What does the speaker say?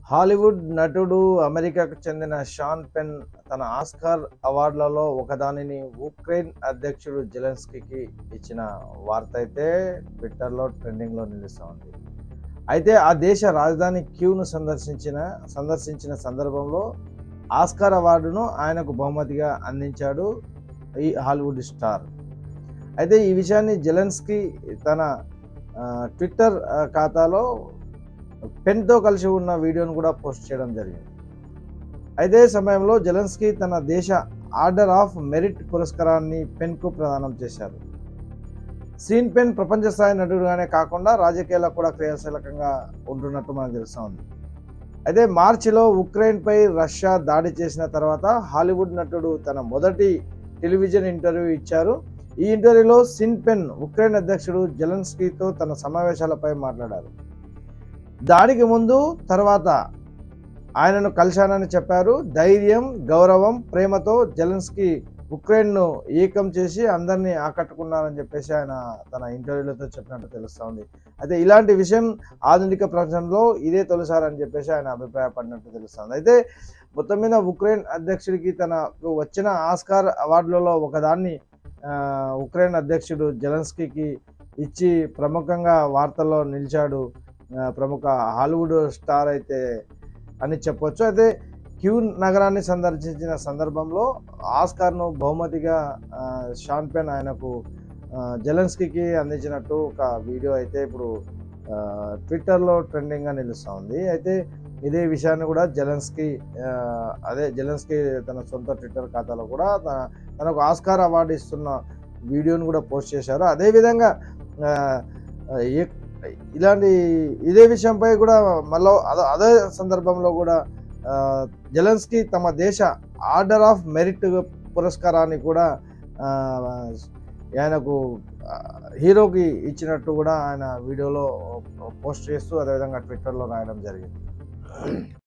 Hollywood నటుడు అమెరికాకు చెందిన షాన్ పెన్ తన ఆస్కార్ అవార్డులలో ఒకదానిని ఉక్రెయిన్ అధ్యక్షుడు జెలెన్స్కీకి ఇచ్చిన వార్త అయితే ట్విట్టర్లో ట్రెండింగ్లో నిలుస్తూ ఉంది అయితే ఆ దేశ రాజధాని క్యూను సందర్శించిన సందర్శించిన సందర్భంలో ఆస్కార్ అవార్డును ఆయనకు బహుమతిగా అందించాడు ఈ హాలీవుడ్ స్టార్ అయితే ఈ విషయాన్ని జెలెన్స్కీ తన ఆ, ట్విట్టర్ ఆ, ఖాతాలో పెన్తో కలిసి ఉన్న వీడియోను కూడా పోస్ట్ చేయడం జరిగింది అదే సమయంలో జెలెన్స్కీ తన దేశ ఆర్డర్ ఆఫ్ మెరిట్ పురస్కారాన్ని పెన్కు ప్రదానం చేశారు సీన్ పెన్ ప్రపంచ స్థాయి నటుడుగానే కాకుండా రాజకీయాల్లో కూడా క్రియాశీలకంగా ఉంటున్నట్టు మనకు తెలుస్తూ ఉంది అయితే మార్చిలో ఉక్రెయిన్పై రష్యా దాడి చేసిన తర్వాత హాలీవుడ్ నటుడు తన మొదటి టెలివిజన్ ఇంటర్వ్యూ ఇచ్చారు ఈ ఇంటర్వ్యూలో సిన్ పెన్ ఉక్రెయిన్ అధ్యక్షుడు జెలెన్స్కీతో తన సమావేశాలపై మాట్లాడారు దాడికి ముందు తర్వాత ఆయనను కలిశానని చెప్పారు ధైర్యం గౌరవం ప్రేమతో జెలెన్స్కీ ఉక్రెయిన్ను ఏకం చేసి అందరినీ ఆకట్టుకున్నారని చెప్పేసి ఆయన తన ఇంటర్వ్యూలతో చెప్పినట్టు తెలుస్తూ ఉంది అయితే ఇలాంటి విషయం ఆధునిక ప్రపంచంలో ఇదే తొలిసారి అని చెప్పేసి ఆయన అభిప్రాయపడినట్టు తెలుస్తుంది అయితే మొత్తం మీద ఉక్రెయిన్ అధ్యక్షుడికి తనకు వచ్చిన ఆస్కార్ అవార్డులలో ఒకదాన్ని ఆ, ఉక్రెయిన్ అధ్యక్షుడు జెలెన్స్కీకి ఇచ్చి ప్రముఖంగా వార్తల్లో నిలిచాడు ఆ, ప్రముఖ హాలీవుడ్ స్టార్ అయితే అని చెప్పొచ్చు అయితే క్యూ నగరాన్ని సందర్శించిన సందర్భంలో ఆస్కార్ను బహుమతిగా ఆ, షాన్ పెన్ ఆయనకు ఆ, జెలెన్స్కీకి అందించినట్టు ఒక వీడియో అయితే ఇప్పుడు ఆ, ట్విట్టర్లో ట్రెండింగ్గా నిలుస్తూ ఉంది అయితే ఇదే విషయాన్ని కూడా జెలెన్స్కీ ఆ, అదే జెలెన్స్కీ తన సొంత ట్విట్టర్ ఖాతాలో కూడా తన తనకు ఆస్కార్ అవార్డు ఇస్తున్న వీడియోని కూడా పోస్ట్ చేశారు అదేవిధంగా ఆ, ఏ- ఇలాంటి ఇదే విషయంపై కూడా మళ్ళీ అదే అదే సందర్భంలో కూడా ఆ, జెలెన్స్కీ తమ దేశ ఆర్డర్ ఆఫ్ మెరిట్ పురస్కారాన్ని కూడా ఆ, ఆయనకు ఆ, హీరోకి ఇచ్చినట్టు కూడా ఆయన వీడియోలో పోస్ట్ చేస్తూ అదేవిధంగా ట్విట్టర్లో రాయడం జరిగింది